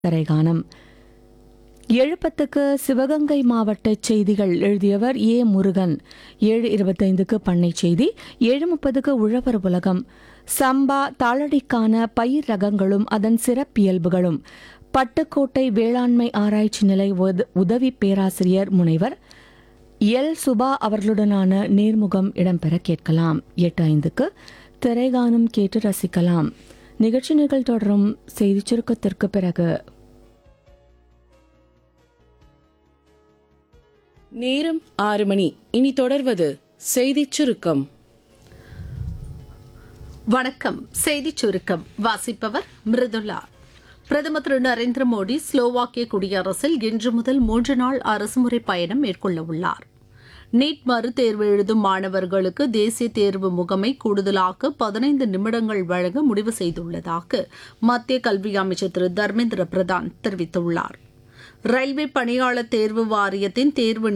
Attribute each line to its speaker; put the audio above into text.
Speaker 1: திரைகானம் எழுப்பத்துக்கு சிவகங்கை மாவட்ட செய்திகள் எழுதியவர் ஏ முருகன் ஏழு இருபத்தைந்துக்கு பண்ணை செய்தி ஏழு முப்பதுக்கு உழவர் உலகம் சம்பா தாளடிக்கான பயிர் ரகங்களும் அதன் சிறப்பியல்புகளும் பட்டுக்கோட்டை வேளாண்மை ஆராய்ச்சி நிலை உத- உதவி பேராசிரியர் முனைவர் எல் சுபா அவர்களுடனான நேர்முகம் இடம்பெற கேட்கலாம் எட்டு ஐந்துக்கு திரைகானம் கேட்டு ரசிக்கலாம் நிகழ்ச்சி நிகழ் தொடரும் செய்திச் சுருக்கத்திற்கு பிறகு
Speaker 2: நேரம் ஆறு மணி இனி தொடர்வது செய்திச் சுருக்கம்
Speaker 3: வணக்கம் செய்திச் சுருக்கம் வாசிப்பவர் மிருதுளா பிரதமர் திரு நரேந்திர மோடி ஸ்லோவாக்கிய குடியரசில் இன்று முதல் மூன்று நாள் அரசுமுறை பயணம் மேற்கொள்ள உள்ளார் நீட் மறுதேர்வு எழுதும் மாணவர்களுக்கு தேசிய தேர்வு முகமை கூடுதலாக பதினைந்து நிமிடங்கள் வழங்க முடிவு செய்துள்ளதாக மத்திய கல்வி அமைச்சர் திரு தர்மேந்திர பிரதான் தெரிவித்துள்ளார் ரயில்வே பணியாளர் தேர்வு வாரியத்தின் தேர்வு